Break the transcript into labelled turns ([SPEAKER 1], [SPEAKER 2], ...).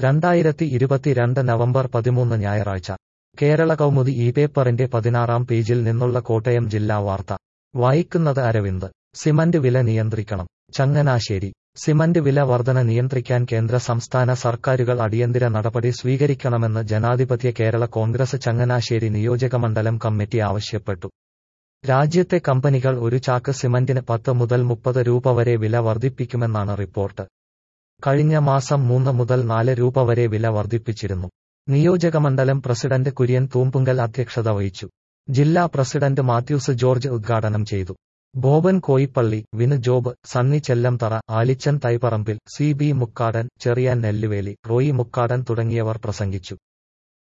[SPEAKER 1] രണ്ടായിരത്തി ഇരുപത്തിരണ്ട് നവംബർ പതിമൂന്ന് ഞായറാഴ്ച കേരള കൗമുദി ഈ പേപ്പറിന്റെ പതിനാറാം പേജിൽ നിന്നുള്ള കോട്ടയം ജില്ലാ വാർത്ത വായിക്കുന്നത് അരവിന്ദ് സിമന്റ് വില നിയന്ത്രിക്കണം ചങ്ങനാശ്ശേരി സിമന്റ് വില വർധന നിയന്ത്രിക്കാൻ കേന്ദ്ര സംസ്ഥാന സർക്കാരുകൾ അടിയന്തര നടപടി സ്വീകരിക്കണമെന്ന് ജനാധിപത്യ കേരള കോൺഗ്രസ് ചങ്ങനാശ്ശേരി നിയോജകമണ്ഡലം കമ്മിറ്റി ആവശ്യപ്പെട്ടു രാജ്യത്തെ കമ്പനികൾ ഒരു ചാക്ക് സിമന്റിന് പത്ത് മുതൽ മുപ്പത് രൂപ വരെ വില വർദ്ധിപ്പിക്കുമെന്നാണ് റിപ്പോർട്ട് കഴിഞ്ഞ മാസം മൂന്ന് മുതൽ നാല് രൂപ വരെ വില വർദ്ധിപ്പിച്ചിരുന്നു നിയോജകമണ്ഡലം പ്രസിഡന്റ് കുര്യൻ തൂമ്പുങ്കൽ അധ്യക്ഷത വഹിച്ചു ജില്ലാ പ്രസിഡന്റ് മാത്യൂസ് ജോർജ് ഉദ്ഘാടനം ചെയ്തു ബോബൻ കോയിപ്പള്ളി വിനു ജോബ് സണ്ണി ചെല്ലംതറ ആലിച്ചൻ തൈപ്പറമ്പിൽ സി ബി മുക്കാടൻ ചെറിയാൻ നെല്ലുവേലി റോയി മുക്കാടൻ തുടങ്ങിയവർ പ്രസംഗിച്ചു